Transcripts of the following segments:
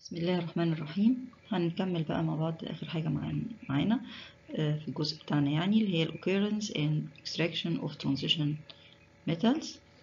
بسم الله الرحمن الرحيم هنكمل بقى مع بعض آخر حاجة معانا معانا آه، في الجزء بتاعنا يعني اللي هي ال occurrence and extraction of transition metals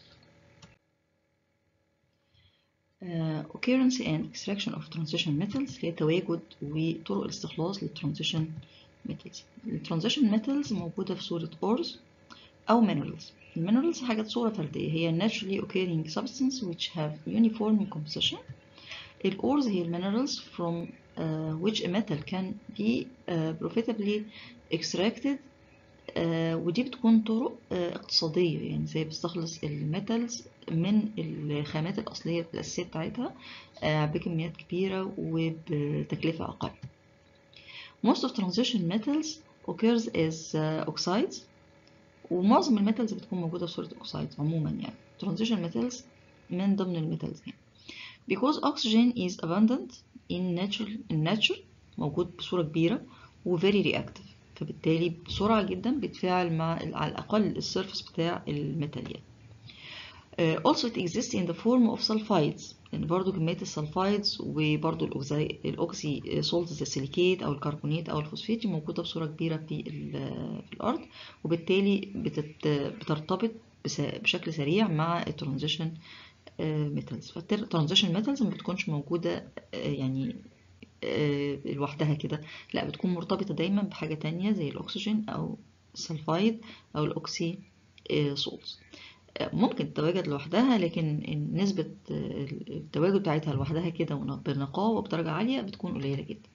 آه، occurrence and extraction of transition metals هي تواجد وطرق الاستخلاص للترانزيشن metals الترانزيشن metals موجودة في صورة ores أو minerals المينرالز حاجة صورة فردية هي naturally occurring substance which have uniform composition الأورز هي المينرالز from uh, which a metal can be uh, profitably extracted uh, ودي بتكون طرق uh, اقتصادية يعني زي بتستخلص الميتالز من الخامات الأصلية الأساسية بتاعتها uh, بكميات كبيرة وبتكلفة أقل. Most of transition metals occurs as uh, oxides ومعظم الميتالز بتكون موجودة في صورة oxides عموما يعني transition metals من ضمن الميتالز يعني. because oxygen is abundant in nature in nature موجود بصورة كبيرة و very reactive فبالتالي بسرعة جدا بيتفاعل مع على الأقل السيرفس بتاع الميتاليات. Uh, also it exists in the form of sulfides يعني برضو كمية السلفايدز وبرضو الأوكسي الأوكسي سولت زي السيليكيت أو الكربونات أو الفوسفات دي موجودة بصورة كبيرة في, في الأرض وبالتالي بتت بترتبط بشكل سريع مع الترانزيشن ميتالز فالترانزيشن ميتالز ما بتكونش موجودة يعني لوحدها كده لا بتكون مرتبطة دايما بحاجة تانية زي الأكسجين أو السلفايد أو الأوكسي سولز ممكن تتواجد لوحدها لكن نسبة التواجد بتاعتها لوحدها كده بنقاوة وبدرجة عالية بتكون قليلة جدا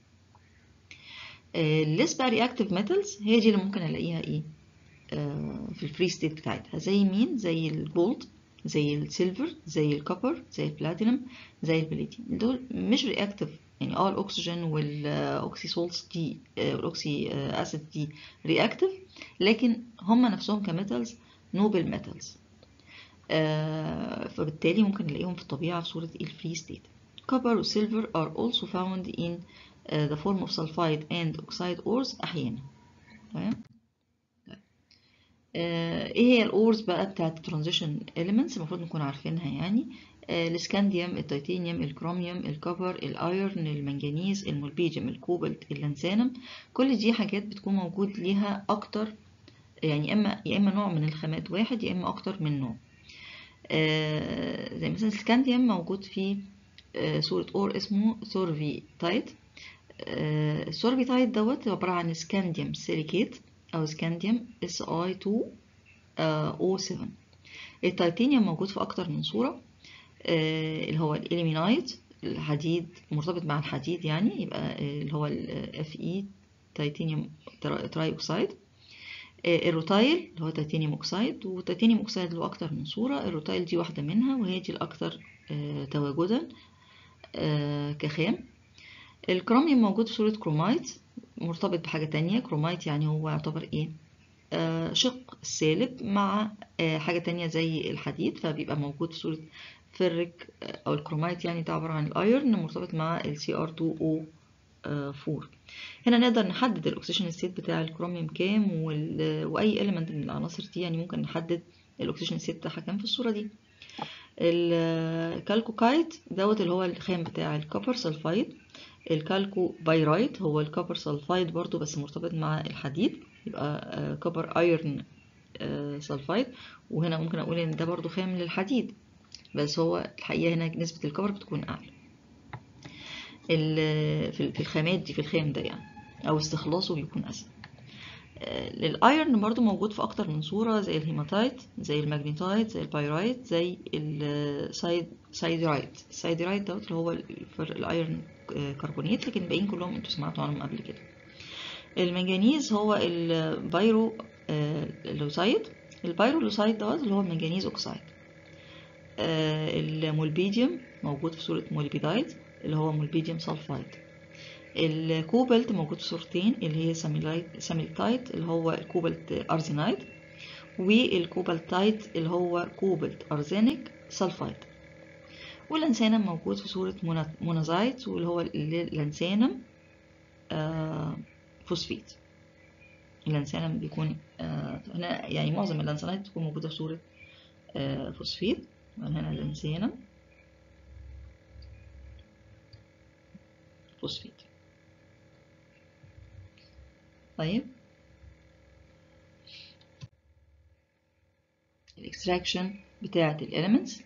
less بقى reactive metals هي دي اللي ممكن ألاقيها إيه في الفري ستيت بتاعتها زي مين زي الجولد زي السيلفر زي الكوبر زي البلاتينم زي البلاتين دول مش رياكتيف يعني اه الاكسجين والاوكسي سولتس دي والاوكسي اسيد دي رياكتيف لكن هم نفسهم كميتالز نوبل ميتالز فبالتالي ممكن نلاقيهم في الطبيعه في صوره الفري ستيت كوبر وسيلفر are also found in uh, the form of sulfide and oxide ores احيانا تمام ايه هي الاورز بقى بتاعت الترانزيشن اليمنتس المفروض نكون عارفينها يعني الاسكانديوم التيتانيوم الكروميوم الكوبر الايرن المنجنيز المولبيديوم الكوبالت اللانثانم كل دي حاجات بتكون موجود ليها اكتر يعني اما يا اما نوع من الخامات واحد يا اما اكتر من نوع زي مثلا الاسكانديوم موجود في صورة اور اسمه سورفي تايت السورفي تايت دوت عبارة عن سكانديوم سيليكيت أو سكانديوم Si2O7 التيتانيوم موجود في أكتر من صورة اللي هو الإليمينايت الحديد مرتبط مع الحديد يعني يبقى اللي هو ال Fe تيتانيوم تراي أوكسايد الروتايل اللي هو تيتانيوم أوكسايد والتيتانيوم أوكسايد له أكتر من صورة الروتايل دي واحدة منها وهي دي الأكثر تواجدا كخام الكروميوم موجود في صورة كرومايت مرتبط بحاجة تانية كرومايت يعني هو يعتبر ايه آه شق السالب مع آه حاجة تانية زي الحديد فبيبقى موجود في صورة فرك آه أو الكرومايت يعني ده عبارة عن الأيرن مرتبط مع ال Cr2O4 هنا نقدر نحدد الأكسجين ستيت بتاع الكروميوم كام وأي إليمنت من العناصر دي يعني ممكن نحدد الأكسجين ستيت بتاعها كام في الصورة دي الكالكوكايت دوت اللي هو الخام بتاع الكوبر سلفايد الكالكو بايرايت هو الكوبر سلفايد برضو بس مرتبط مع الحديد يبقى كوبر ايرن سلفايد وهنا ممكن اقول ان ده برضو خام للحديد بس هو الحقيقة هنا نسبة الكوبر بتكون اعلى في الخامات دي في الخام ده يعني او استخلاصه بيكون اسهل الايرن برضو موجود في اكتر من صورة زي الهيماتايت زي الماجنيتايت زي البايرايت زي السايد سايدرايت السايدرايت دوت اللي هو الايرن كربونات لكن الباقيين كلهم انتوا سمعتوا عنهم قبل كده المنجنيز هو البايرو لوسايد البايرو لوسايد دوت اللي هو المنجنيز اوكسايد المولبيديوم موجود في صورة مولبيدايت اللي هو مولبيديوم سلفايد الكوبالت موجود في صورتين اللي هي ساميلتايت اللي هو الكوبالت ارزينايت والكوبالتايت اللي هو كوبالت ارزينيك سلفايد واللانسانم موجود في صورة مونازايت واللي هو اللانسانم آه فوسفيت اللانسانم بيكون آه هنا يعني معظم اللانسانات بتكون موجودة في صورة آه فوسفيت هنا اللانسانم فوسفيت طيب الاكستراكشن بتاعة الاليمنتس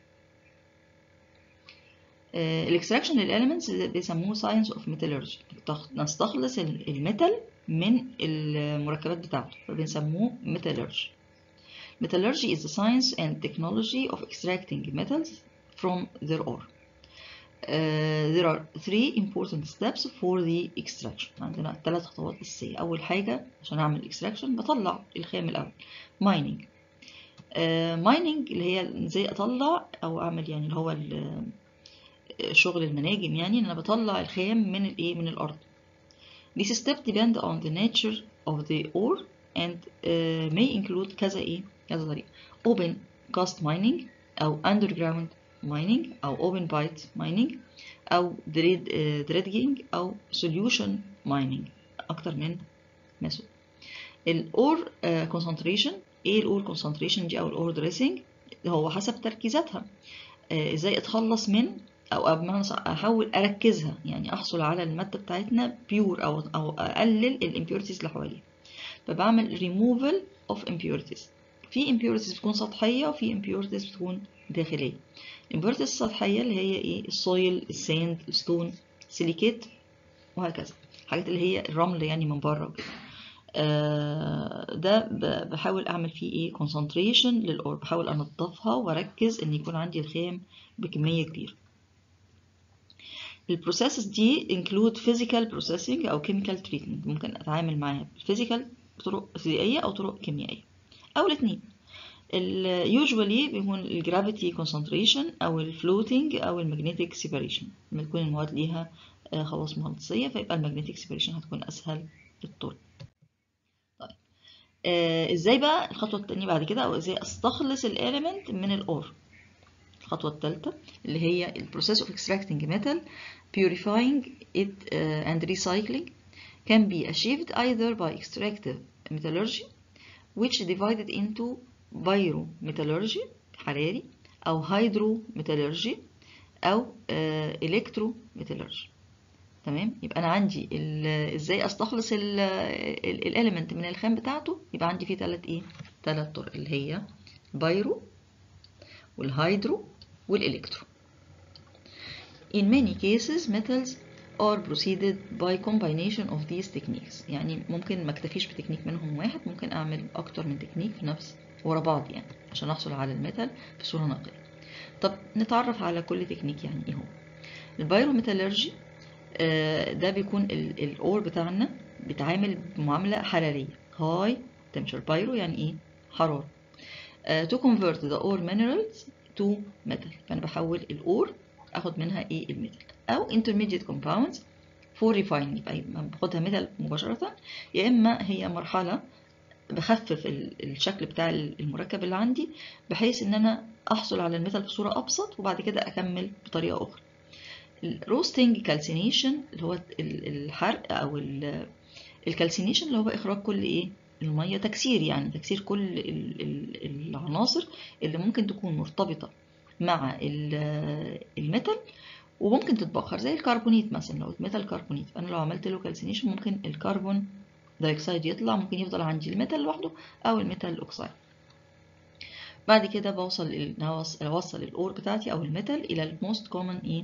الاكستراكشن للاليمنتس بيسموه ساينس اوف ميتالورجي نستخلص الميتال من المركبات بتاعته فبنسموه metallurgy metallurgy is the science and technology of extracting metals from their ore Uh, there are three important steps for the extraction عندنا ثلاث خطوات أساسية أول حاجة عشان أعمل extraction بطلع الخام الأول mining uh, mining اللي هي زي أطلع أو أعمل يعني اللي هو شغل المناجم يعني إن أنا بطلع الخام من الإيه من الأرض This step depend on the nature of the ore and uh, may include كذا إيه كذا طريقة open cast mining أو underground mining أو open pit mining أو dredging أو solution mining أكتر من method الأور concentration إيه الأور concentration دي أو الأور dressing هو حسب تركيزاتها إزاي أتخلص من أو بمعنى أحاول أركزها يعني أحصل على المادة بتاعتنا بيور أو أو أقلل الامبيورتيز اللي حواليها فبعمل removal of impurities في impurities بتكون سطحية وفي impurities بتكون داخلية الامبيورتيز السطحية اللي هي ايه السويل الساند الستون سيليكيت وهكذا الحاجات اللي هي الرمل يعني من بره وكده آه ده بحاول اعمل فيه ايه concentration للأور بحاول انضفها واركز ان يكون عندي الخام بكمية كبيرة البروسيسز دي include physical processing او chemical treatment ممكن اتعامل معاها physical بطرق فيزيائية او طرق كيميائية او الاثنين usually بيكون الجرافيتي concentration او الفلوتنج او المagnetic separation لما تكون المواد ليها خواص مغناطيسية فيبقى المagnetic separation هتكون اسهل للطول طيب آه ازاي بقى الخطوة التانية بعد كده او ازاي استخلص الاليمنت من الاور الخطوة الثالثة اللي هي ال process of extracting metal purifying it uh, and recycling can be achieved either by extractive metallurgy which divided into pyrometallurgy حراري أو hydrometallurgy أو uh, electrometallurgy تمام يبقى أنا عندي إزاي أستخلص الإليمنت من الخام بتاعته يبقى عندي فيه ثلاث إيه ثلاث طرق اللي هي بايرو والهيدرو والإلكترو. In many cases, metals are proceeded by combination of these techniques. يعني ممكن ما اكتفيش بتكنيك منهم واحد ممكن أعمل أكتر من تكنيك في نفس ورا بعض يعني عشان أحصل على الميتال بصورة نقية. طب نتعرف على كل تكنيك يعني إيه هو. البايروميتالرجي ده بيكون الأور بتاعنا بيتعامل بمعاملة حرارية هاي تمشر بايرو يعني إيه حرارة Uh, to convert the ore minerals to metal فأنا بحول الأور أخد منها إيه الميتال أو intermediate compounds for refining يبقى باخدها ميتال مباشرة يا إما هي مرحلة بخفف الشكل بتاع المركب اللي عندي بحيث إن أنا أحصل على الميتال بصورة أبسط وبعد كده أكمل بطريقة أخرى الروستنج كالسينيشن اللي هو الحرق أو الكالسينيشن اللي هو إخراج كل إيه المية تكسير يعني تكسير كل العناصر اللي ممكن تكون مرتبطة مع الميتال وممكن تتبخر زي الكربونيت مثلا لو الميتال كربونيت انا لو عملت له كالسينيشن ممكن الكربون دايوكسيد يطلع ممكن يفضل عندي الميتال لوحده او الميتال اوكسيد بعد كده بوصل اوصل الاور بتاعتي او الميتال الى الموست كومن ايه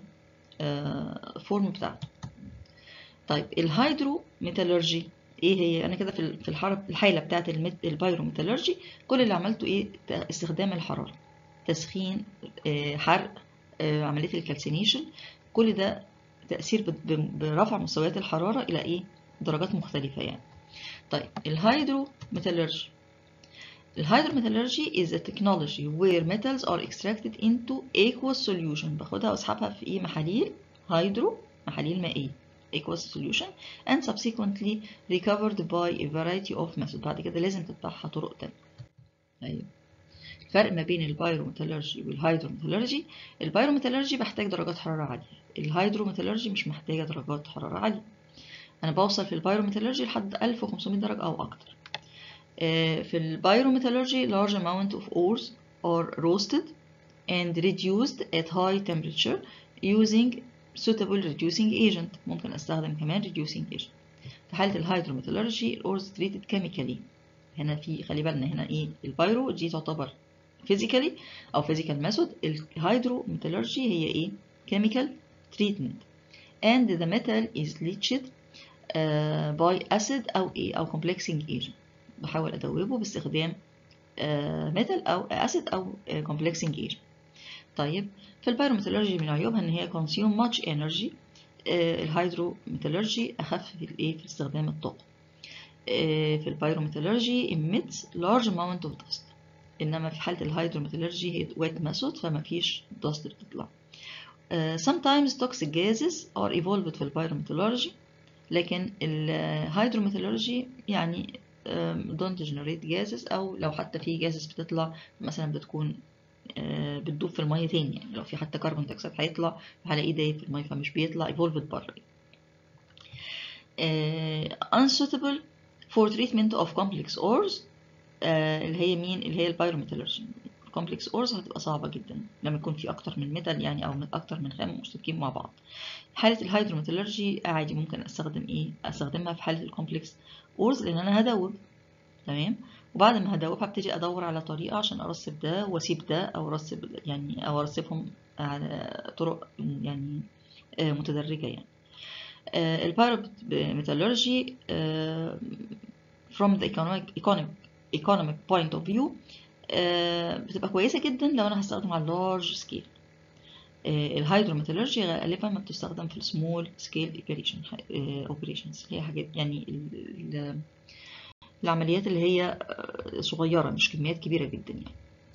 فورم بتاعته طيب الهيدرو ميتالورجي ايه هي انا كده في في الحرب الحاله بتاعه البايروميتالورجي كل اللي عملته ايه استخدام الحراره تسخين حرق عمليه الكالسينيشن كل ده تاثير برفع مستويات الحراره الى ايه درجات مختلفه يعني طيب الهيدروميتالورجي الهيدروميتالورجي is a technology where metals are extracted into aqueous solution باخدها واسحبها في ايه محاليل هيدرو محاليل مائيه aqueous solution and subsequently recovered by a variety of methods بعد كده لازم تتبعها طرق تانية أيوة. الفرق ما بين البايروميتالورجي والهيدروميتالورجي البايروميتالورجي بحتاج درجات حرارة عالية الهيدروميتالورجي مش محتاجة درجات حرارة عالية أنا بوصل في البايروميتالورجي لحد 1500 درجة أو أكتر في البايروميتالورجي large amount of ores are roasted and reduced at high temperature using suitable reducing agent ممكن استخدم كمان reducing agent في حالة الهيدروميتالورجي الأورز treated chemically هنا في خلي بالنا هنا ايه البايرو دي تعتبر physically أو physical method الهيدروميتالورجي هي ايه chemical treatment and the metal is leached uh, by acid أو ايه أو complexing agent بحاول أدوبه باستخدام ميتال أو أسيد أو complexing agent طيب في البايروميتالورجي من عيوبها إن هي consume much energy الهيدروميتالورجي أخف في الإيه في استخدام الطاقة في البايروميتالورجي emits large amount of dust إنما في حالة الهيدروميتالورجي هي wet method فما فيش dust بتطلع sometimes toxic gases are evolved في البايروميتالورجي لكن الهيدروميتالورجي يعني don't generate gases او لو حتى في gases بتطلع مثلا بتكون بتدوب في الميه تاني يعني لو في حتى كربون دايوكسيد هيطلع هلاقيه دايب في الميه فمش بيطلع evolved بره unsuitable for treatment of complex ores اللي هي مين اللي هي البايروميتالورجي complex ores هتبقى صعبة جدا لما يكون في أكتر من ميتال يعني أو من أكتر من خام مشتركين مع بعض حالة الهيدروميتالورجي عادي ممكن أستخدم إيه أستخدمها في حالة الكومبلكس أورز لأن أنا هدوب تمام وبعد ما هدوب هبتدي أدور على طريقة عشان أرسب ده وأسيب ده أو أرسب يعني أو أرسبهم على طرق يعني متدرجة يعني البايروميتالورجي from the economic economic economic point of view بتبقى كويسة جدا لو أنا هستخدم على اللارج سكيل الهيدروميتالورجي غالبا ما بتستخدم في السمول سكيل اوبريشنز هي حاجات يعني ال ال العمليات اللي هي صغيرة مش كميات كبيرة جدا يعني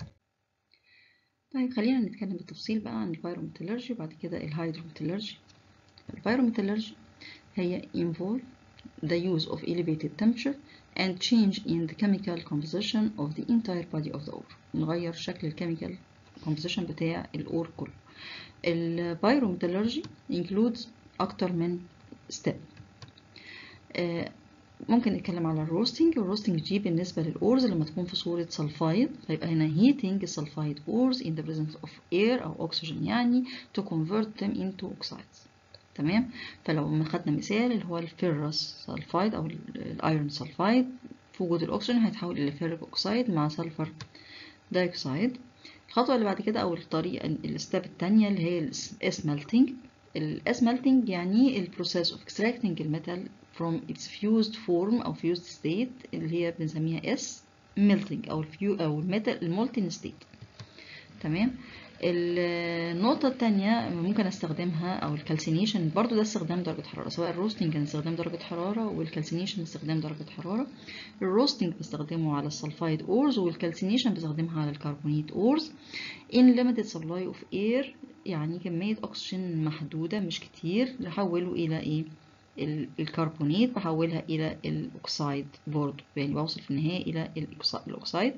طيب خلينا نتكلم بالتفصيل بقى عن البايروميتالورجي وبعد كده الهيدروميتالورجي البايروميتالورجي هي involve the use of elevated temperature and change in the chemical composition of the entire body of the ore نغير شكل الكيميكال composition بتاع الأور كله البايروميتالورجي includes أكتر من step آه ممكن نتكلم على الروستنج الروستنج دي بالنسبة للأورز لما تكون في صورة سلفايد فيبقى هنا heating السلفايد ores in the presence of air أو oxygen يعني to convert them into oxides تمام فلو ما خدنا مثال اللي هو الفيرس سلفايد او الايرون سلفايد في وجود الاكسجين هيتحول الى فيريك اوكسايد مع سلفر دايوكسايد الخطوه اللي بعد كده او الطريقه الستاب الثانيه اللي هي الاسملتنج الاسملتنج يعني البروسيس اوف extracting الميتال from its fused form او fused state اللي هي بنسميها اس melting او الفيو او الميتال المولتن ستيت تمام النقطة التانية ممكن استخدمها او الكالسينيشن برضو ده استخدام درجة حرارة سواء الروستنج كان استخدام درجة حرارة والكالسينيشن استخدام درجة حرارة الروستنج بستخدمه على السلفايد اورز والكالسينيشن بستخدمها على الكربونيت اورز in limited supply of air يعني كمية اكسجين محدودة مش كتير نحوله الى ايه الكربونيت بحولها الى الاكسايد برضو يعني بوصل في النهاية الى الاكسايد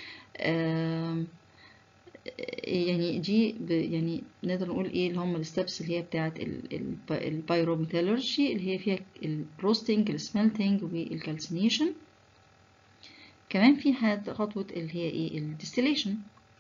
يعني دي يعني نقدر نقول ايه اللي هم الستبس اللي هي بتاعه البايروميتالورجي اللي هي فيها الروستنج السملتنج والكالسينيشن كمان في خطوه اللي هي ايه الديستيليشن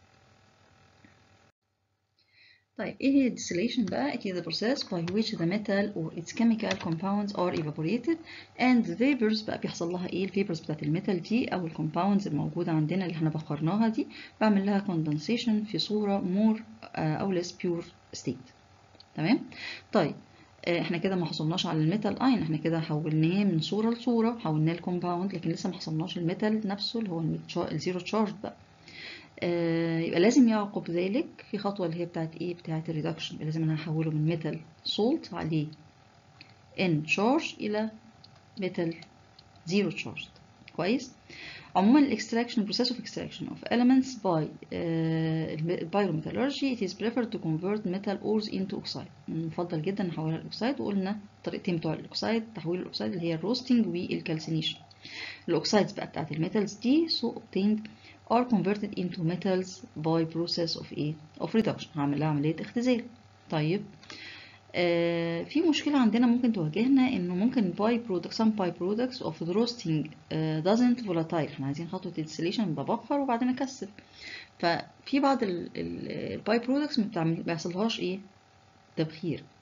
طيب ايه هي الديستيليشن بقى it is the process by which the metal or its chemical compounds are evaporated and the vapors بقى بيحصل لها ايه الفيبرز بتاعت الميتال دي او الكومباوندز الموجوده عندنا اللي احنا بخرناها دي بعمل لها condensation في صوره more او less pure state تمام طيب احنا كده ما حصلناش على الميتال اين احنا كده حولناه من صوره لصوره حولناه لكومباوند لكن لسه ما حصلناش الميتال نفسه اللي هو الزيرو تشارج بقى آه يبقى لازم يعقب ذلك في خطوة اللي هي بتاعت ايه بتاعت الريدكشن لازم انا هحوله من ميتال سولت عليه ان تشارج الى ميتال زيرو تشارج كويس عموما الاكستراكشن process of extraction of elements by uh, pyrometallurgy it is preferred to convert metal ores into oxide المفضل جدا نحولها للاكسايد وقلنا الطريقتين بتوع الاكسايد تحويل الاكسايد اللي هي الروستنج والكالسينيشن الاوكسايدز بقى بتاعت الميتالز دي so obtained are converted into metals by process of ايه of reduction هعمل لها عملية اختزال طيب آه في مشكلة عندنا ممكن تواجهنا انه ممكن by product some by products of the roasting uh, doesn't volatile احنا عايزين خطوة distillation ببخر وبعدين اكثف ففي بعض الباي برودكتس ما بيحصلهاش ايه تبخير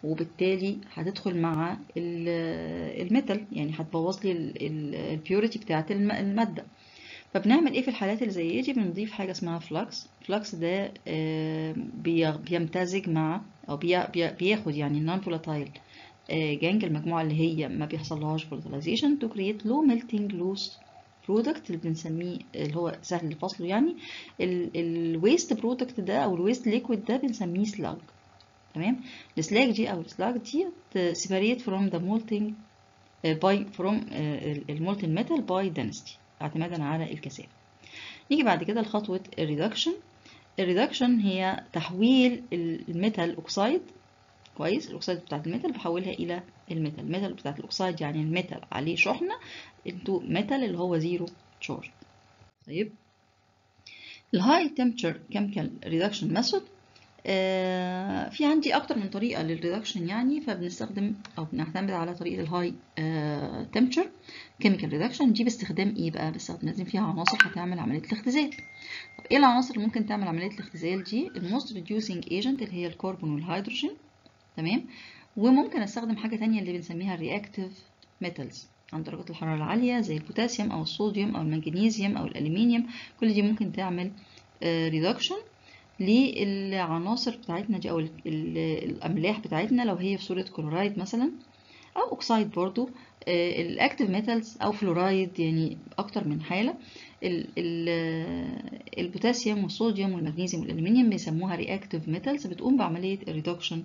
وبالتالي هتدخل مع الميتال يعني هتبوظ لي البيوريتي بتاعه الماده فبنعمل ايه في الحالات اللي زي دي بنضيف حاجه اسمها فلكس فلكس ده بيمتزج مع او بياخد يعني النون فولاتايل جانج المجموعه اللي هي ما بيحصلهاش فولاتيلايزيشن تو كرييت لو ميلتنج لوس برودكت اللي بنسميه اللي هو سهل فصله يعني الويست برودكت ده او الويست ليكويد ده بنسميه سلاج تمام السلاج دي او السلاج دي separate from the molting باي فروم المولتن ميتال باي density اعتمادا على الكثافه نيجي بعد كده لخطوه الريدكشن الريدكشن هي تحويل الميتال اوكسايد كويس الاكسيد بتاعت الميتال بحولها الى الميتال الميتال بتاعت الاكسيد يعني الميتال عليه شحنه انتو ميتال اللي هو زيرو تشارج طيب الهاي تمبتشر كيميكال ريدكشن ميثود في عندي اكتر من طريقه للريدكشن يعني فبنستخدم او بنعتمد على طريقه الهاي تمبتشر كيميكال ريدكشن دي باستخدام ايه بقى باستخدام لازم فيها عناصر هتعمل عمليه الاختزال طب ايه العناصر اللي ممكن تعمل عمليه الاختزال دي الموست ريديوسينج ايجنت اللي هي الكربون والهيدروجين تمام وممكن استخدم حاجه تانية اللي بنسميها الرياكتيف ميتالز عند درجات الحراره العاليه زي البوتاسيوم او الصوديوم او المغنيسيوم او الالومنيوم كل دي ممكن تعمل ريدكشن للعناصر بتاعتنا دي او الاملاح بتاعتنا لو هي في صوره كلورايد مثلا او اوكسايد برضو الاكتيف ميتالز او فلورايد يعني اكتر من حاله ال ال البوتاسيوم والصوديوم والمغنيسيوم والالومنيوم بيسموها رياكتيف ميتالز بتقوم بعمليه الريدكشن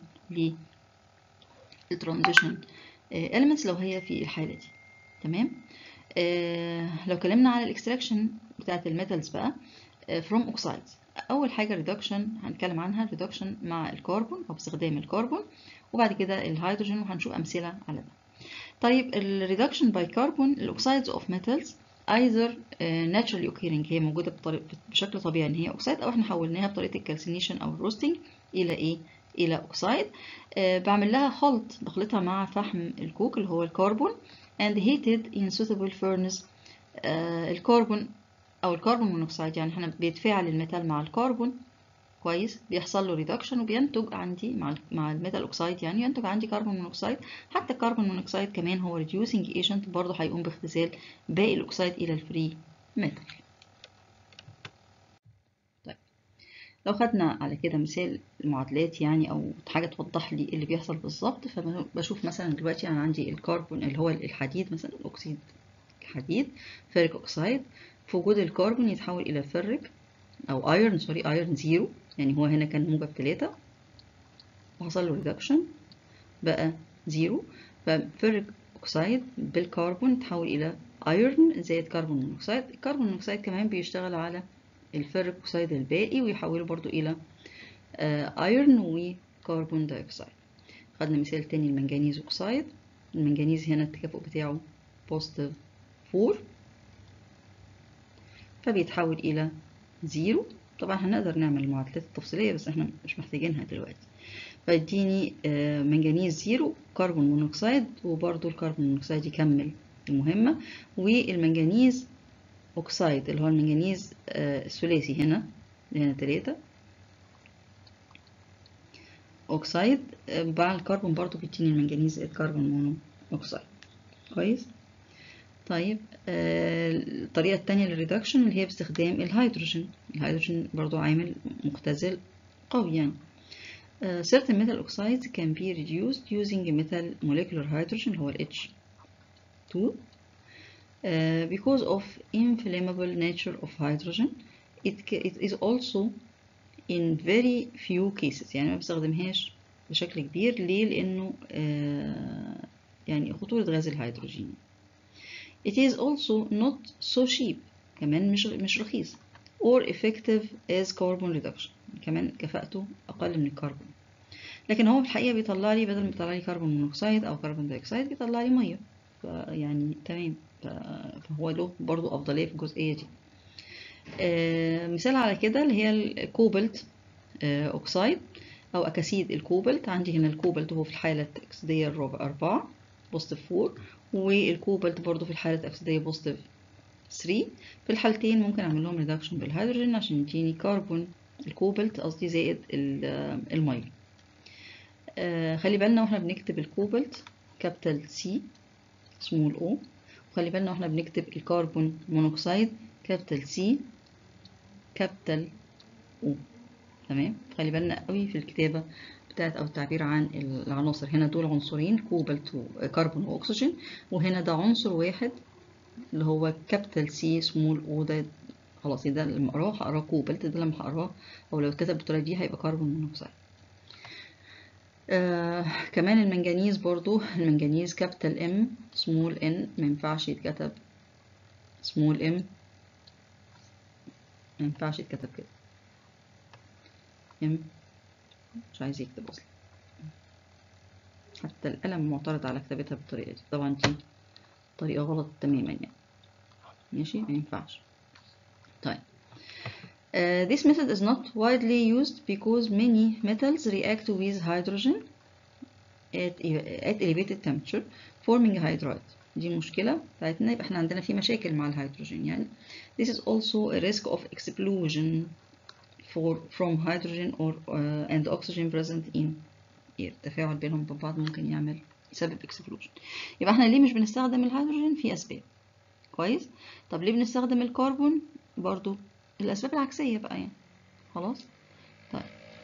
للترانزيشن elements لو هي في الحاله دي تمام آه لو اتكلمنا على الاكستراكشن بتاعت الميتالز بقى آه from oxides اول حاجه ريدكشن هنتكلم عنها ريدكشن مع الكربون او باستخدام الكربون وبعد كده الهيدروجين وهنشوف امثله على ده طيب الريدكشن باي كربون الاوكسايدز اوف ميتالز either naturally occurring هي موجوده بشكل طبيعي ان هي اوكسايد او احنا حولناها بطريقه الكالسينيشن او الروستنج الى ايه الى اوكسايد آه بعمل لها خلط بخلطها مع فحم الكوك اللي هو الكربون and heated in suitable furnace آه الكربون او الكربون مونوكسيد يعني احنا بيتفاعل الميتال مع الكربون كويس بيحصل له ريدكشن وبينتج عندي مع مع الميتال اوكسيد يعني ينتج عندي كربون مونوكسيد حتى الكربون مونوكسيد كمان هو ريديوسنج ايجنت برضه هيقوم باختزال باقي الاكسيد الى الفري ميتال طيب لو خدنا على كده مثال المعادلات يعني او حاجه توضح لي اللي بيحصل بالظبط فبشوف مثلا دلوقتي انا عندي الكربون اللي هو الحديد مثلا الاكسيد الحديد فيريك اوكسيد في وجود الكربون يتحول الى فيريك او ايرون سوري ايرون زيرو يعني هو هنا كان موجب تلاتة وحصل له ريدكشن بقى زيرو ففيريك اوكسيد بالكربون تحول الى ايرون زائد كربون مونوكسيد الكربون مونوكسيد كمان بيشتغل على الفيريك اوكسيد الباقي ويحوله برضو الى ايرون وكربون دايوكسيد خدنا مثال تاني المنجنيز اوكسيد المنجنيز هنا التكافؤ بتاعه بوزيتيف 4 فبيتحول الى زيرو طبعا هنقدر نعمل المعادلات التفصيلية بس احنا مش محتاجينها دلوقتي فيديني منجنيز زيرو كربون مونوكسيد وبرضو الكربون مونوكسيد يكمل المهمة والمنجنيز أكسيد اللي هو المنجنيز الثلاثي هنا هنا تلاتة أكسيد مع الكربون برضو بيديني المنجنيز الكربون مونو أكسيد كويس طيب آه الطريقة التانية للريدكشن اللي هي باستخدام الهيدروجين الهيدروجين برضو عامل مختزل قوي يعني uh, certain metal oxides can be reduced using metal molecular hydrogen اللي هو ال H2 uh, because of inflammable nature of hydrogen it, it is also in very few cases يعني ما بستخدمهاش بشكل كبير ليه لأنه uh, يعني خطورة غاز الهيدروجين It is also not so cheap كمان مش مش رخيص or effective as carbon reduction كمان كفاءته أقل من الكربون لكن هو في الحقيقة بيطلع لي بدل ما يطلع لي كربون مونوكسيد أو كربون دايوكسيد بيطلع لي مية يعني تمام فهو له برضو أفضلية في الجزئية دي آه مثال على كده اللي هي الكوبلت آه أوكسيد أو أكاسيد الكوبلت عندي هنا الكوبلت هو في الحالة الأكسيدية الرابعة أربعة بوزيتيف 4 والكوبلت برضو في الحالة الأكسيدية بوزيتيف 3 في الحالتين ممكن أعمل لهم ريدكشن بالهيدروجين عشان يديني كربون الكوبلت قصدي زائد المية آه خلي بالنا واحنا بنكتب الكوبالت كابيتال سي سمول او وخلي بالنا واحنا بنكتب الكربون مونوكسيد كابيتال سي كابيتال او تمام خلي بالنا قوي في الكتابه بتاعت او التعبير عن العناصر هنا دول عنصرين كوبالت وكربون واكسجين وهنا ده عنصر واحد اللي هو كابيتال سي سمول او ده خلاص ده لما اقراه هقراه كوبالت ده لما هقراه او لو اتكتب بالطريقه دي هيبقى كربون مونوكسيد آه كمان المنجنيز برضو المنجنيز كابيتال ام سمول ان مينفعش يتكتب سمول ام مينفعش يتكتب كده ام مش عايز يكتب اصلا حتى القلم معترض على كتابتها بالطريقه دي طبعا دي طريقه غلط تماما يعني ماشي ما ينفعش طيب Uh, this method is not widely used because many metals react with hydrogen at, at elevated temperature forming hydride دي مشكلة بتاعتنا يبقى احنا عندنا في مشاكل مع الهيدروجين يعني this is also a risk of explosion for from hydrogen or uh, and oxygen present in air التفاعل بينهم ببعض ممكن يعمل يسبب explosion يبقى احنا ليه مش بنستخدم الهيدروجين في أسباب كويس طب ليه بنستخدم الكربون برضو الأسباب العكسية بقى يعني خلاص طيب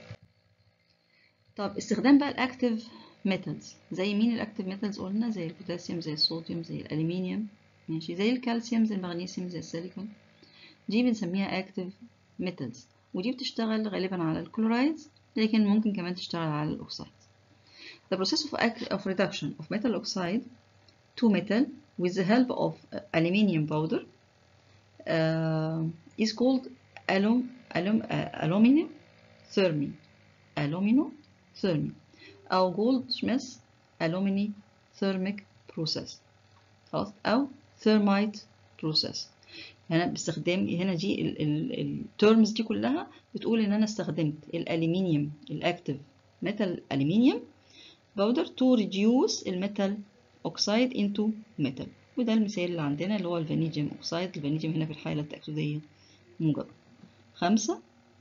طب استخدام بقى الأكتيف ميتالز زي مين الأكتيف ميتالز قلنا زي البوتاسيوم زي الصوديوم زي الألمنيوم ماشي زي الكالسيوم زي المغنيسيوم زي السيليكون دي بنسميها أكتيف ميتالز ودي بتشتغل غالبا على الكلورايدز لكن ممكن كمان تشتغل على الأوكسايد The process of, of reduction of metal oxide to metal with the help of aluminium powder uh, is called alum, alum, uh, aluminum thermy aluminothermy أو جولدشميث alumini thermic process خلاص أو thermite process هنا باستخدام هنا دي الترمز دي كلها بتقول ان انا استخدمت الالومنيوم الاكتيف ميتال الومنيوم باودر تو ريديوس الميتال اوكسايد انتو ميتال وده المثال اللي عندنا اللي هو الفانيديوم اوكسايد الفانيديوم هنا في الحالة التأكيدية موجب خمسة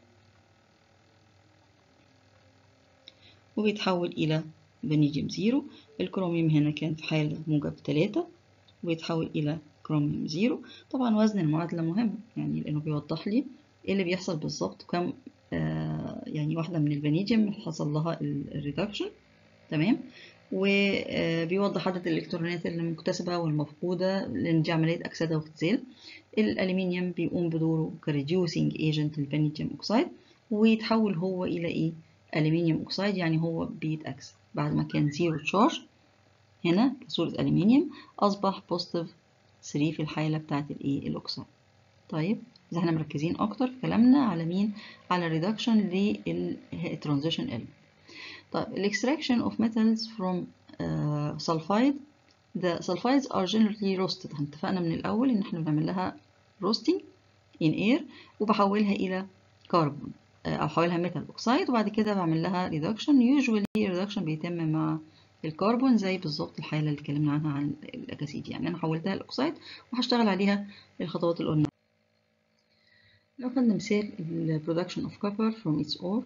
وبيتحول إلى فانيديوم زيرو الكروميوم هنا كان في حالة موجب تلاتة وبيتحول إلى كروميوم زيرو طبعا وزن المعادلة مهم يعني لأنه بيوضح لي إيه اللي بيحصل بالظبط وكم آه يعني واحدة من الفانيديوم حصل لها الريدكشن تمام وبيوضح عدد الإلكترونات المكتسبة والمفقودة لأن دي عملية أكسدة واختزال الألمنيوم بيقوم بدوره كريديوسينج ايجنت للفانيديوم أوكسايد ويتحول هو إلى إيه؟ ألمنيوم أوكسايد يعني هو بيتأكسد بعد ما كان زيرو تشارج هنا كصورة ألمنيوم أصبح بوزيتيف 3 في الحالة بتاعة الإيه؟ الأوكسايد طيب إذا احنا مركزين أكتر في كلامنا على مين؟ على ريدكشن للترانزيشن element طيب الاكستراكشن of metals from uh, sulfide the sulfides are generally roasted اتفقنا من الأول إن احنا بنعمل لها roasting in air وبحولها إلى كربون أو بحولها ميتال أوكسايد وبعد كده بعمل لها reduction usually reduction بيتم مع الكربون زي بالظبط الحالة اللي اتكلمنا عنها عن الأكاسيد يعني أنا حولتها لأوكسايد وهشتغل عليها الخطوات اللي قلنا لو خدنا مثال ال production of copper from its ore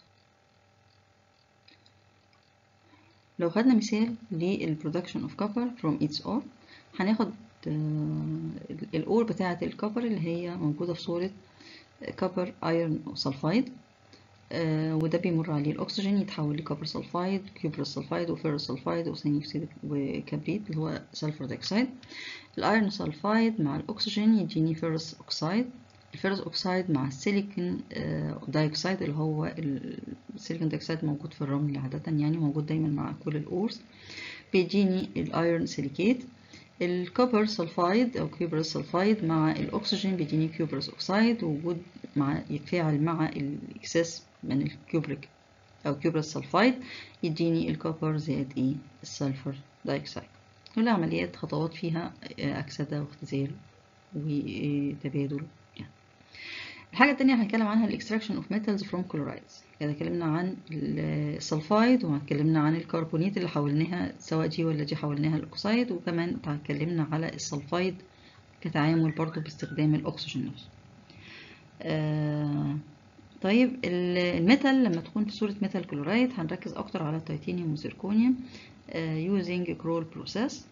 لو خدنا مثال للبرودكشن اوف كوبر فروم its ore هناخد الاور بتاعة الكوبر اللي هي موجودة في صورة كوبر ايرون سلفايد وده بيمر عليه الاكسجين يتحول لكوبر سلفايد كيوبرس سلفايد وفيروس سلفايد وثاني اكسيد وكبريت اللي هو سلفور دايوكسيد الايرون سلفايد مع الاكسجين يديني فيروس اوكسايد الفيروس اوكسايد مع السيليكون دايوكسيد اللي هو السيليكون دايوكسيد موجود في الرمل عادة يعني موجود دايما مع كل الأورز بيديني الايرون سيليكيت الكوبر سلفايد أو كيوبرس سلفايد مع الأكسجين بيديني كيوبرس أوكسايد وجود مع يتفاعل مع الإكساس من الكيوبريك أو كيوبرس سلفايد يديني الكوبر زائد إيه السلفر دايوكسيد كل عمليات خطوات فيها أكسدة واختزال وتبادل الحاجة التانية هنتكلم عنها الاكستراكشن اوف ميتالز فروم كلورايدز كده اتكلمنا عن السلفايد واتكلمنا عن الكربونيت اللي حولناها سواء دي ولا دي حولناها الاكسيد وكمان اتكلمنا على السلفايد كتعامل برضو باستخدام الاكسجين نفسه آه طيب الميتال لما تكون في صورة ميتال كلورايد هنركز أكتر على التيتانيوم والزيركونيوم using كرول بروسيس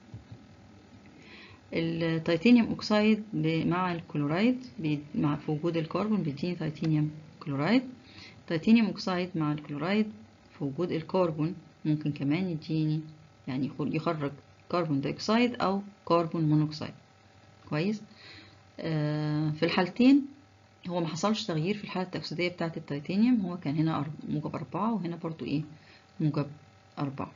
التيتانيوم أوكسايد مع الكلورايد مع في وجود الكربون بيديني تيتانيوم كلورايد تيتانيوم أوكسايد مع الكلورايد في وجود الكربون ممكن كمان يديني يعني يخرج كربون دايوكسيد أو كربون مونوكسيد كويس آه في الحالتين هو ما حصلش تغيير في الحالة التأكسيدية بتاعة التيتانيوم هو كان هنا موجب أربعة وهنا برضو إيه موجب أربعة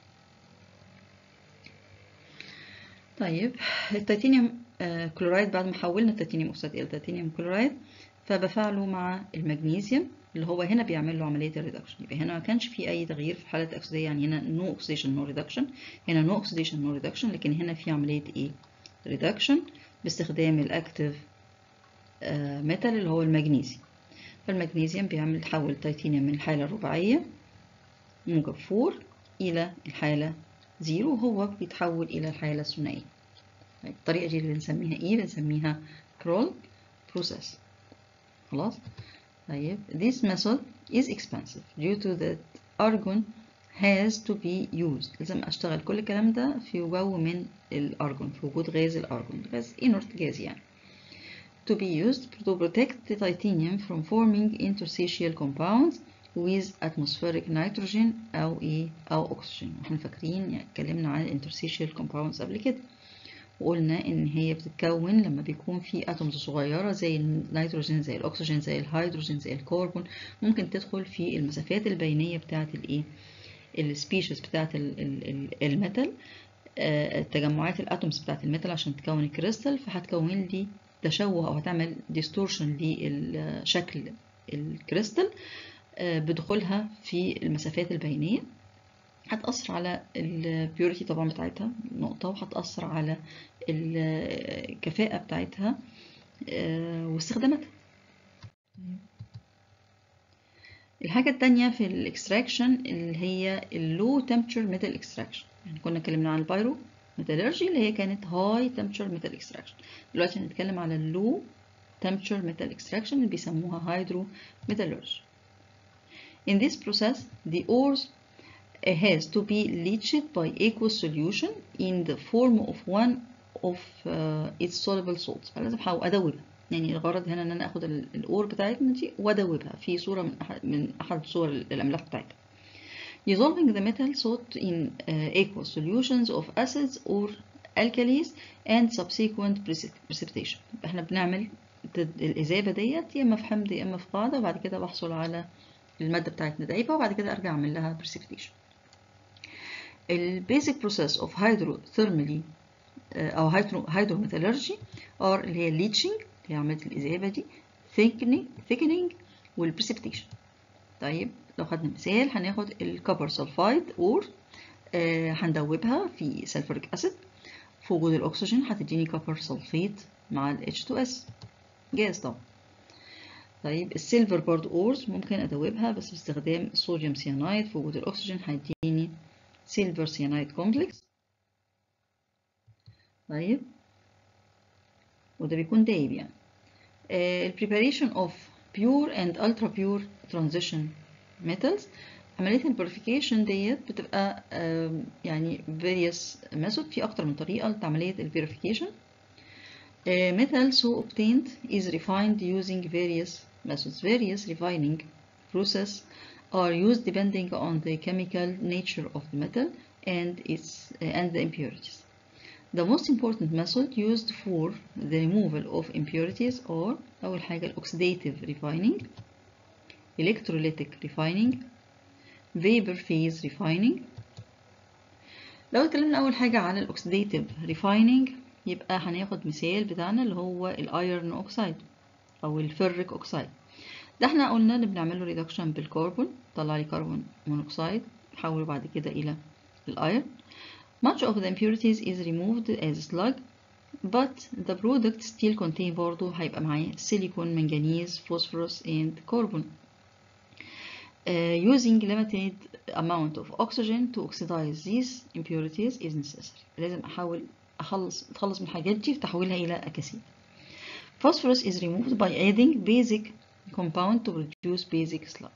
طيب التيتانيوم آه كلورايد بعد ما حولنا التيتانيوم أكسيد إلى تيتانيوم كلورايد فبفعله مع المغنيسيوم اللي هو هنا بيعمل له عملية الريدكشن يبقى هنا ما كانش في أي تغيير في الحالة التأكسيدية يعني هنا نو أوكسيديشن نو ريدكشن هنا نو أوكسيديشن نو ريدكشن لكن هنا في عملية إيه ريدكشن باستخدام الأكتيف ميتال اللي هو المغنيسيوم فالمغنيسيوم بيعمل تحول التيتانيوم من الحالة الرباعية موجب فور إلى الحالة زيرو وهو بيتحول إلى الحالة الثنائية الطريقة دي اللي بنسميها إيه بنسميها كرول بروسيس خلاص طيب this method is expensive due to that argon has to be used لازم أشتغل كل الكلام ده في جو من الأرجون في وجود غاز الأرجون غاز inert جاز يعني to be used to protect the titanium from forming interstitial compounds with atmospheric nitrogen أو إيه أو أكسجين احنا فاكرين يعني اتكلمنا عن interstitial compounds قبل كده وقلنا إن هي بتتكون لما بيكون في أتومز صغيرة زي النيتروجين زي الأكسجين زي الهيدروجين زي الكربون ممكن تدخل في المسافات البينية بتاعة الإيه السبيشيز بتاعة الميتال تجمعات الأتومز بتاعة الميتال عشان تكون الكريستال فهتكون لي تشوه أو هتعمل ديستورشن لشكل الكريستال بدخولها في المسافات البينية هتأثر على البيوريتي طبعا بتاعتها نقطة وهتأثر على الكفاءة بتاعتها واستخداماتها الحاجة التانية في الاكستراكشن اللي هي اللو تمبتشر ميتال اكستراكشن يعني كنا اتكلمنا عن البايرو ميتالرجي اللي هي كانت هاي تمبتشر ميتال اكستراكشن دلوقتي هنتكلم على اللو تمبتشر ميتال اكستراكشن اللي بيسموها هيدرو ميتالرجي In this process, the ores has to be leached by aqueous solution in the form of one of uh, its soluble salts فلازم احاول ادوبها يعني الغرض هنا ان انا اخد الاور بتاعتنا دي وادوبها في صوره من احد من احد صور الاملاح بتاعتها dissolving the metal salt in uh, aqueous solutions of acids or alkalis and subsequent precipitation احنا بنعمل الإذابة ديت يا إما في حمض يا إما في قاعدة وبعد كده بحصل على المادة بتاعتنا دايبة وبعد كده أرجع أعمل لها precipitation البيزك بروسيس اوف هيدروثيرمالي او هيدروميتالرجي ار اللي هي الليتشنج اللي هي عمليه الاذابه دي ثيكنينج ثيكنينج والبريسبتيشن طيب لو خدنا مثال هناخد الكبر سلفايد اور آه هندوبها في سلفوريك اسيد في وجود الاكسجين هتديني كبر سلفيت مع ال H2S جاز طبعا طيب السيلفر برضو اورز ممكن ادوبها بس باستخدام الصوديوم سيانايد في وجود الاكسجين هيديني silver cyanide complex طيب وده بيكون دايب يعني ال preparation of pure and ultra pure transition metals عملية البوريفيكيشن ديت بتبقى يعني various method في أكتر من طريقة لعملية البوريفيكيشن metal so obtained is refined using various methods various refining process are used depending on the chemical nature of the metal and its uh, and the impurities. The most important method used for the removal of impurities are أول حاجة oxidative refining, electrolytic refining, vapor phase refining. لو اتكلمنا أول حاجة على الأوكسيديتيف refining يبقى هناخد مثال بتاعنا اللي هو الايرون اوكسايد أو الفيريك اوكسايد. ده احنا قلنا اللي بنعمل له ريدكشن بالكربون طلع لي كربون مونوكسيد نحوله بعد كده الى الايرون much of the impurities is removed as slag but the product still contain برضه هيبقى معاه سيليكون منجنيز فوسفورس and carbon uh, using limited amount of oxygen to oxidize these impurities is necessary لازم احاول اخلص اتخلص من الحاجات دي وتحويلها الى اكاسيد phosphorus is removed by adding basic compound to produce basic slug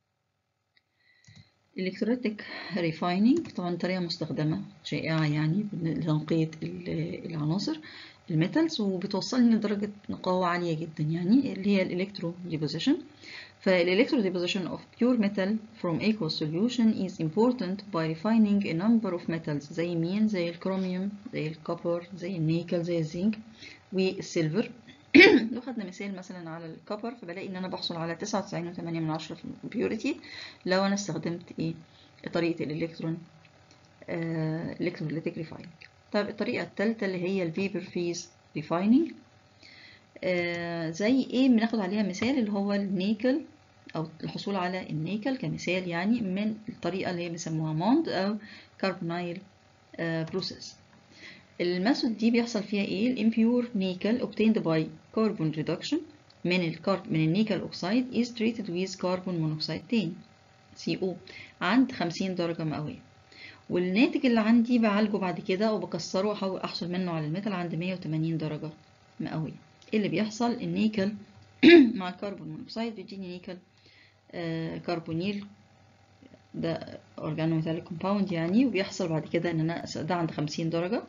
electrolytic refining طبعا طريقة مستخدمة شائعة يعني لتنقية العناصر الميتالز وبتوصلني لدرجة نقاوة عالية جدا يعني اللي هي الالكترو ديبوزيشن فالالكترو deposition of pure metal from aqueous solution is important by refining a number of metals زي مين زي الكروميوم زي الكوبر زي النيكل زي الزنك والسيلفر لو خدنا مثال مثلا على الكوبر فبلاقي ان انا بحصل على 99.8 من عشرة في البيوريتي لو انا استخدمت ايه طريقة الالكترون الكتروليتيك ريفايننج طيب الطريقة الثالثة اللي هي الفيبر فيز ريفايننج آه زي ايه بناخد عليها مثال اللي هو النيكل او الحصول على النيكل كمثال يعني من الطريقة اللي هي بيسموها موند او كاربونايل آه بروسيس الميثود دي بيحصل فيها ايه الامبيور نيكل obtained by carbon reduction من الكارب من النيكل اوكسيد is treated with carbon monoxide تاني CO عند 50 درجة مئوية والناتج اللي عندي بعالجه بعد كده وبكسره واحاول احصل منه على الميتال عند 180 درجة مئوية ايه اللي بيحصل النيكل مع الكربون مونوكسيد بيديني نيكل آه كربونيل ده اورجانو ميتاليك كومباوند يعني وبيحصل بعد كده ان انا ده عند 50 درجة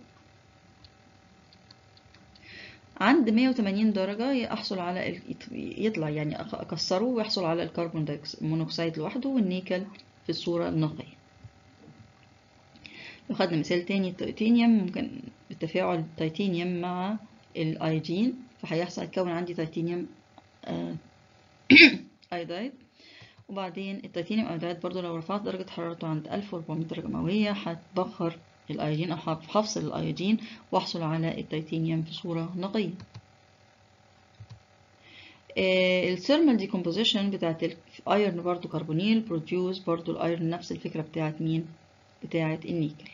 عند 180 درجة أحصل على يطلع يعني أكسره ويحصل على الكربون مونوكسيد لوحده والنيكل في الصورة النقية لو خدنا مثال تاني التيتانيوم ممكن بالتفاعل التيتانيوم مع الايودين فهيحصل يتكون عندي تيتانيوم ايودايد وبعدين التيتانيوم ايودايد برضو لو رفعت درجة حرارته عند 1400 درجة مئوية هتبخر الايودين او هفصل الايودين واحصل على التيتانيوم في صورة نقية الثيرمال ديكومبوزيشن بتاعت الايرن برضو كربونيل بروديوس برضو الايرن نفس الفكرة بتاعت مين بتاعت النيكل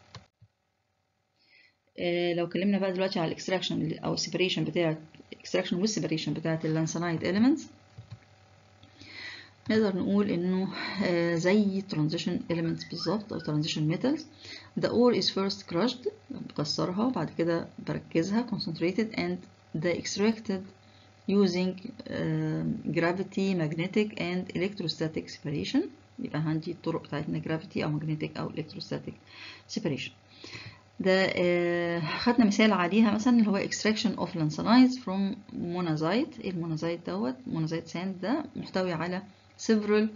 آه لو اتكلمنا بقى دلوقتي على الاكستراكشن او السيبريشن بتاعت الاكستراكشن والسيبريشن بتاعت اللانسانايد elements نقدر نقول انه آه زي transition elements بالظبط او transition metals the ore is first crushed بكسرها بعد كده بركزها concentrated and the extracted using uh, gravity magnetic and electrostatic separation يبقى عندي الطرق بتاعتنا gravity او magnetic او electrostatic separation ده آه خدنا مثال عليها مثلا اللي هو extraction of lanthanides from monazite ايه المونازايت دوت monazite sand ده محتوي على several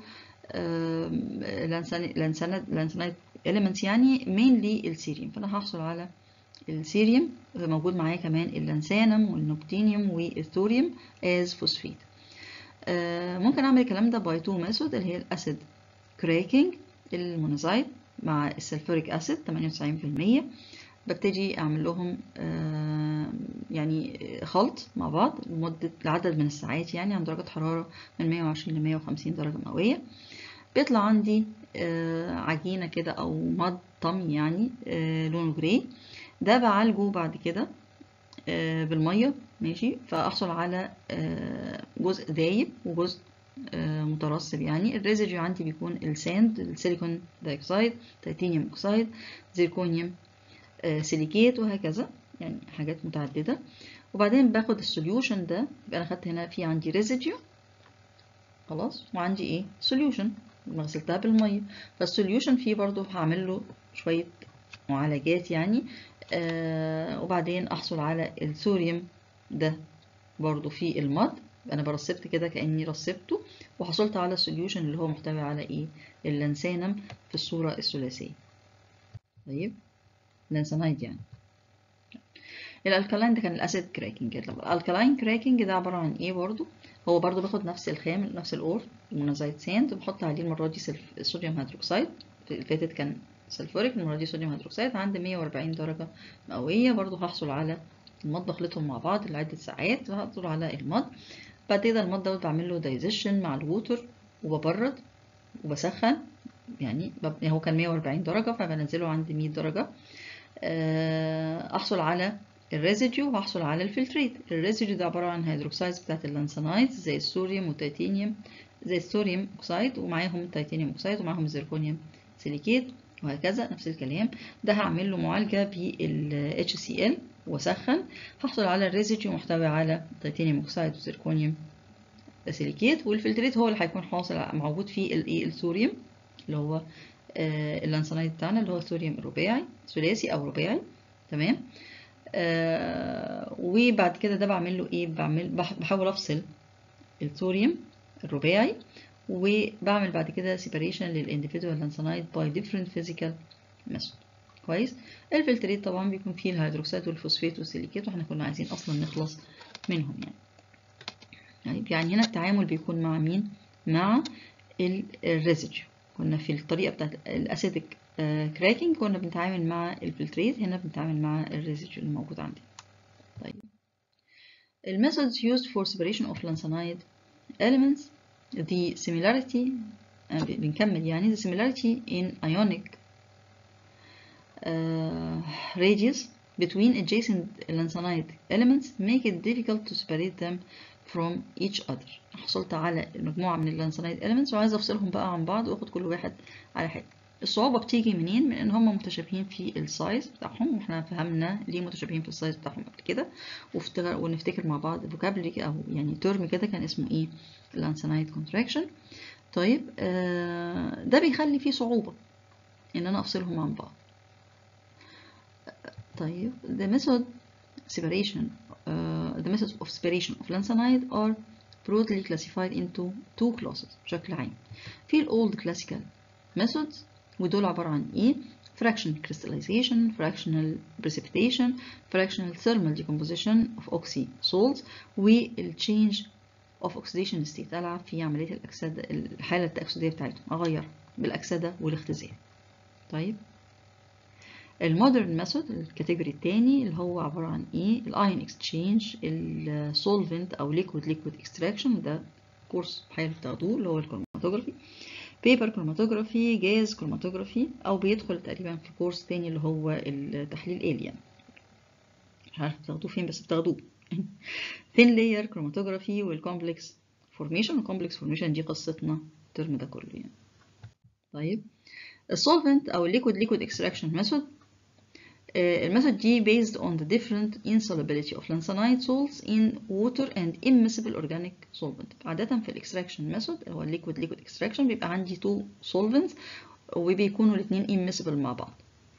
lanthanide elements يعني mainly السيريوم فانا هحصل على السيريوم موجود معايا كمان اللانثانم والنوبتينيوم والثوريوم as فوسفيت آه ممكن اعمل الكلام ده باي تو ميثود اللي هي الاسيد كراكنج المونازايت مع السلفوريك اسيد 98% ببتدي اعمل لهم آه يعني خلط مع بعض لمدة لعدد من الساعات يعني عند درجة حرارة من 120 ل 150 درجة مئوية بيطلع عندي آه عجينة كده او مض طمي يعني آه لونه جراي ده بعالجه بعد كده بالمية ماشي فاحصل على جزء دايب وجزء مترسب يعني الريزيديو عندي بيكون الساند السيليكون دايوكسيد تيتانيوم اوكسيد زيركونيوم سيليكيت وهكذا يعني حاجات متعددة وبعدين باخد السوليوشن ده يبقى انا خدت هنا في عندي ريزيديو خلاص وعندي ايه سوليوشن غسلتها بالمية فالسوليوشن فيه برضو هعمل له شوية معالجات يعني آه وبعدين احصل على السوريوم ده برضو في المض انا برسبت كده كاني رسبته وحصلت على السوليوشن اللي هو محتوي على ايه اللانسانم في الصوره الثلاثيه طيب لانسانايد يعني الالكالاين ده كان الاسيد كراكنج الالكالاين كراكنج ده عباره عن ايه برضو هو برضو باخد نفس الخام نفس الاور المونازايت ساند وبحط عليه المره دي صوديوم هيدروكسيد اللي فاتت كان سلفوريك المره دي صوديوم هيدروكسيد عند 140 درجه مئويه برضو هحصل على المض بخلطهم مع بعض لعده ساعات وهحصل على المض بعد كده المض دوت بعمل له دايزيشن مع الووتر وببرد وبسخن يعني هو كان 140 درجة فبنزله عند 100 درجة أحصل على الريزيديو وهحصل على الفلتريت الريزيديو ده عبارة عن هيدروكسايدز بتاعت اللانسانايدز زي السوريوم والتيتانيوم زي السوريوم اوكسايد ومعاهم التيتانيوم اوكسايد ومعاهم الزيركونيوم سيليكيت وهكذا نفس الكلام ده هعمل له معالجة بال HCl واسخن هحصل على الريزيديو محتوي على تيتانيوم اوكسايد وزيركونيوم ده سيليكيت والفلتريت هو اللي هيكون حاصل موجود فيه الايه الثوريوم اللي هو آه اللانسانايد بتاعنا اللي هو الثوريوم الرباعي ثلاثي او رباعي تمام آه وبعد كده ده بعمل له ايه بعمل بحاول افصل الثوريوم الرباعي وبعمل بعد كده separation للانديفيدوال لانسانايد باي different physical method كويس الفلتريت طبعا بيكون فيه الهيدروكسيد والفوسفات والسيليكات واحنا كنا عايزين اصلا نخلص منهم يعني طيب يعني هنا التعامل بيكون مع مين مع الريزيديو كنا في الطريقه بتاعت الاسيدك كراكنج كنا بنتعامل مع الفلتريت هنا بنتعامل مع الريزيديو اللي موجود عندي طيب الميثودز used for separation of lanthionide elements the similarity بنكمل يعني the similarity in ionic uh, radius between adjacent lanthionide elements make it difficult to separate them from each other حصلت على مجموعة من اللانسانايد elements وعايزة أفصلهم بقى عن بعض وأخد كل واحد على حاجة الصعوبة بتيجي منين؟ من إن هم متشابهين في السايز بتاعهم واحنا فهمنا ليه متشابهين في السايز بتاعهم قبل كده ونفتكر مع بعض فوكابلري أو يعني ترم كده كان اسمه إيه؟ لانسانايد كونتراكشن طيب آه ده بيخلي فيه صعوبة إن أنا أفصلهم عن بعض طيب the method separation uh, the methods of separation of lanthionide are broadly classified into two classes بشكل عام في ال old classical methods ودول عبارة عن ايه fractional crystallization fractional precipitation fractional thermal decomposition of oxy salts وال change of oxidation state ألعب في عملية الأكسدة الحالة التأكسدية بتاعتهم أغير بالأكسدة والاختزال طيب المودرن ميثود الكاتيجوري التاني اللي هو عبارة عن ايه الاين اكسشينج السولفنت او ليكويد ليكويد اكستراكشن ده كورس حالي بتاخدوه اللي هو الكروماتوجرافي بيبر كروماتوجرافي جاز كروماتوجرافي او بيدخل تقريبا في كورس تاني اللي هو التحليل الين مش عارف بتاخدوه فين بس بتاخدوه ثين لاير كروماتوجرافي والكومبلكس فورميشن الكومبلكس فورميشن دي قصتنا الترم ده كله يعني طيب السولفنت او الليكويد ليكويد اكستراكشن ميثود الميثود دي based on the different insolubility of lanthanide salts in water and immiscible organic solvent عادة في الاكستراكشن ميثود هو الليكويد ليكويد اكستراكشن بيبقى عندي two solvents وبيكونوا الاثنين immiscible مع بعض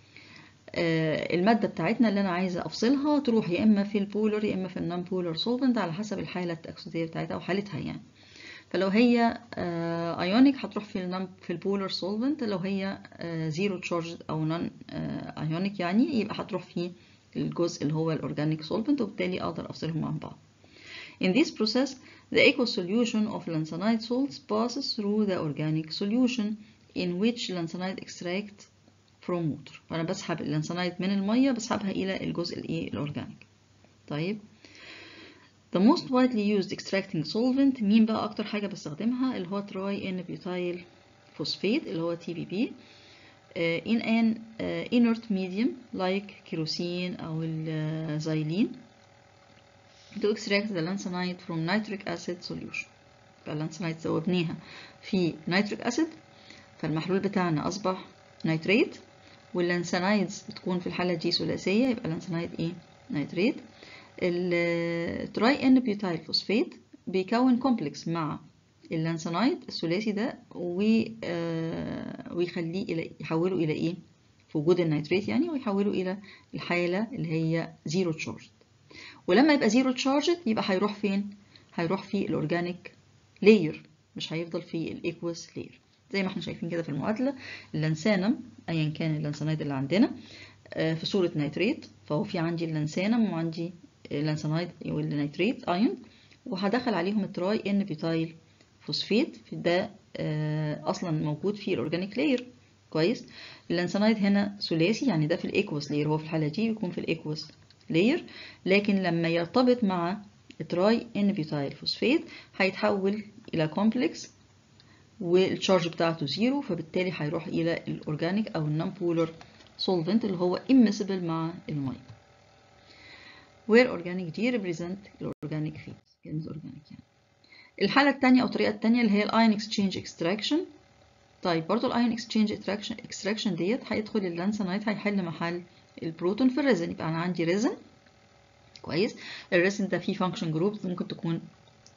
المادة بتاعتنا اللي أنا عايزة أفصلها تروح يا إما في البولر يا إما في النون بولر solvent على حسب الحالة التأكسدية بتاعتها أو حالتها يعني فلو هي ايونيك هتروح في النون في البولر سولفنت لو هي زيرو تشارج او نون ايونيك يعني يبقى هتروح في الجزء اللي هو الاورجانيك سولفنت وبالتالي اقدر افصلهم عن بعض In this process, the aqueous solution of lanthanide salts passes through the organic solution in which lanthanide extract from water. فأنا بسحب اللانثانايد من المية بسحبها إلى الجزء الإيه الأورجانيك. طيب The most widely used extracting solvent مين بقى أكتر حاجة بستخدمها اللي هو تراي ان بيوتايل فوسفات اللي هو TBP uh, in an uh, inert medium like kerosene أو الزايلين to extract the lanthanide from nitric acid solution فاللانثانايد ذوبناها في nitric acid فالمحلول بتاعنا أصبح نيتريت واللانثانايدز بتكون في الحالة دي ثلاثية يبقى اللانثانايد إيه؟ نيتريت التراي ان بيوتايل فوسفات بيكون كومبلكس مع اللانثانايد الثلاثي ده ويخليه الى يحوله الى ايه في وجود النيتريت يعني ويحوله الى الحاله اللي هي زيرو تشارج ولما يبقى زيرو تشارج يبقى هيروح فين هيروح في الاورجانيك لاير مش هيفضل في الايكوس لاير زي ما احنا شايفين كده في المعادله اللانسانم ايا كان اللانثانايد اللي عندنا في صوره نيتريت فهو في عندي اللانسانم وعندي اللانثانايد والنيتريت ايون وهدخل عليهم التراي ان بيوتايل فوسفات ده اصلا موجود في الاورجانيك لاير كويس اللانثانايد هنا ثلاثي يعني ده في الايكوس لاير هو في الحاله دي بيكون في الايكوس لاير لكن لما يرتبط مع التراي ان بيوتايل فوسفات هيتحول الى كومبلكس والتشارج بتاعته زيرو فبالتالي هيروح الى الاورجانيك او النون بولر سولفنت اللي هو immiscible مع الميه where organic دي represent الأورجانيك phase كلمة organic يعني الحالة التانية أو الطريقة التانية اللي هي الأين exchange extraction طيب برضو الأين exchange extraction, extraction ديت هيدخل اللانثانايد هيحل محل البروتون في الريزن يبقى أنا عندي ريزن كويس الريزن ده فيه function groups ممكن تكون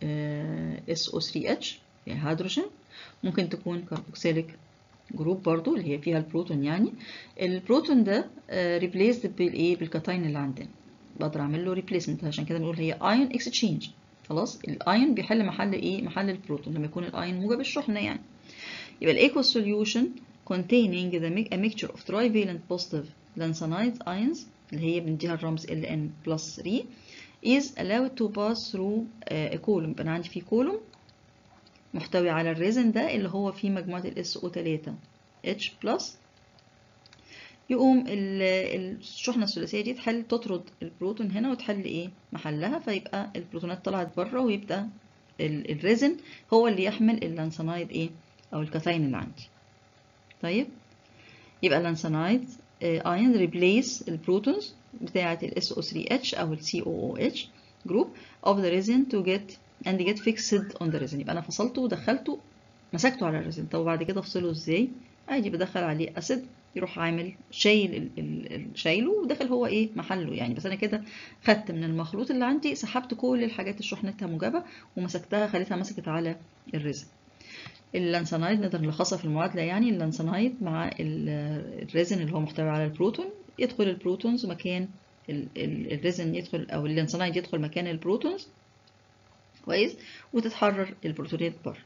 SO3H فيها هيدروجين ممكن تكون كاربوكسيليك جروب برضو اللي هي فيها البروتون يعني البروتون ده ريبليسد بالايه بالكاتاين اللي عندنا بقدر اعمل له ريبليسمنت عشان كده بنقول هي ايون اكسشينج خلاص الايون بيحل محل ايه محل البروتون لما يكون الايون موجب الشحنه يعني يبقى الايكو سوليوشن containing the a mixture of trivalent positive lanthanide ions اللي هي بنديها الرمز Ln plus 3 is allowed to pass through a column يبقى انا عندي في كولوم محتوي على الريزن ده اللي هو فيه مجموعة ال SO3 H plus يقوم الشحنة الثلاثية دي تحل تطرد البروتون هنا وتحل ايه محلها فيبقى البروتونات طلعت بره ويبقى الريزن هو اللي يحمل اللانسانايد ايه او الكاثاين اللي عندي طيب يبقى اللانسانايد ايون ريبليس البروتونز بتاعة ال SO3H او ال COOH group of the resin to get and get fixed on the resin يبقى انا فصلته ودخلته مسكته على الريزن طب وبعد كده افصله ازاي عادي بدخل عليه اسيد يروح عامل شايل ال ال شايله وداخل هو ايه محله يعني بس انا كده خدت من المخلوط اللي عندي سحبت كل الحاجات اللي شحنتها موجبه ومسكتها خليتها مسكت على الريزن اللانسانايد نقدر نلخصها في المعادله يعني اللانسانايد مع الريزن اللي هو محتوي على البروتون يدخل البروتونز مكان الريزن يدخل او اللانسانايد يدخل مكان البروتونز كويس وتتحرر البروتونات بره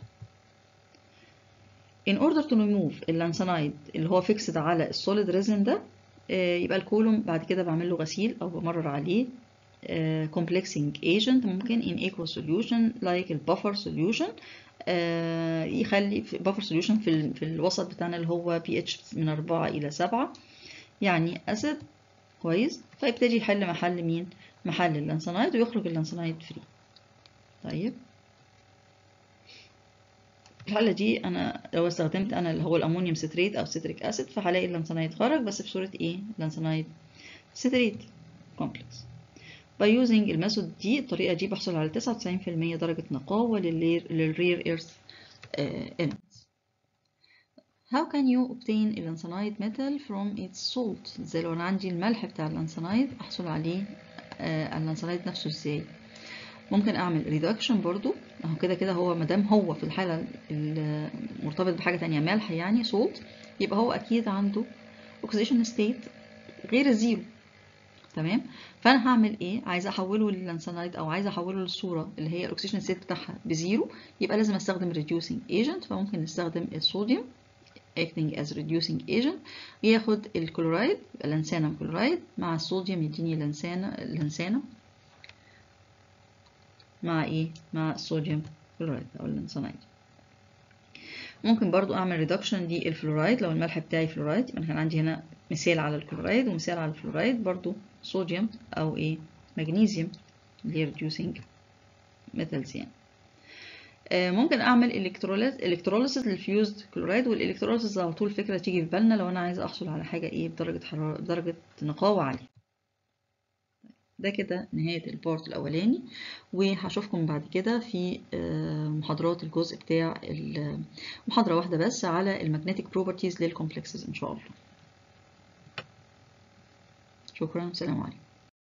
in order to remove اللانسانايد اللي هو فيكسد على السوليد ريزن ده يبقى الكولوم بعد كده بعمل له غسيل او بمرر عليه complexing agent ممكن in aqueous solution like البفر solution يخلي بفر solution في, في الوسط بتاعنا اللي هو pH من 4 إلى 7 يعني أسيد كويس فيبتدي يحل محل مين؟ محل اللانسانايد ويخرج اللانسانايد فري طيب الحالة دي أنا لو استخدمت أنا اللي هو الأمونيوم ستريت أو ستريك أسيد فهلاقي اللانسانايد خرج بس بصورة إيه؟ لانسانايد ستريت كومبلكس by using الميثود دي الطريقة دي بحصل على 99% درجة نقاوة للرير ايرث elements. How can you obtain اللانسانايد metal from its salt؟ ازاي لو أنا عندي الملح بتاع اللانسانايد أحصل عليه اللانسانايد نفسه ازاي؟ ممكن أعمل ريدكشن برضو أهو كده كده هو مادام هو في الحالة المرتبط بحاجة تانية ملح يعني salt يبقى هو أكيد عنده oxidation state غير الزيرو تمام فانا هعمل ايه عايزه احوله للانسانايد او عايزه احوله للصوره اللي هي الاكسجين ستيت بتاعها بزيرو يبقى لازم استخدم reducing agent فممكن نستخدم الصوديوم acting as reducing agent ياخد الكلورايد يبقى لانسانم كلورايد مع الصوديوم يديني لانسانا لانسانا مع ايه مع الصوديوم كلورايد او اللانسانايد ممكن برضو اعمل ريدكشن للفلورايد لو الملح بتاعي فلورايد يبقى انا كان عندي هنا مثال على الكلورايد ومثال على الفلورايد برضو صوديوم او ايه مغنيسيوم اللي هي reducing metals يعني آه ممكن اعمل الكتروليسيس للفيوزد كلورايد والالكتروليسيس على طول فكره تيجي في بالنا لو انا عايزه احصل على حاجه ايه بدرجه حراره بدرجه نقاوه عاليه ده كده نهاية البارت الأولاني وهشوفكم بعد كده في محاضرات الجزء بتاع محاضرة واحدة بس على المagnetic properties للكومبلكسز إن شاء الله شكرا سلام عليكم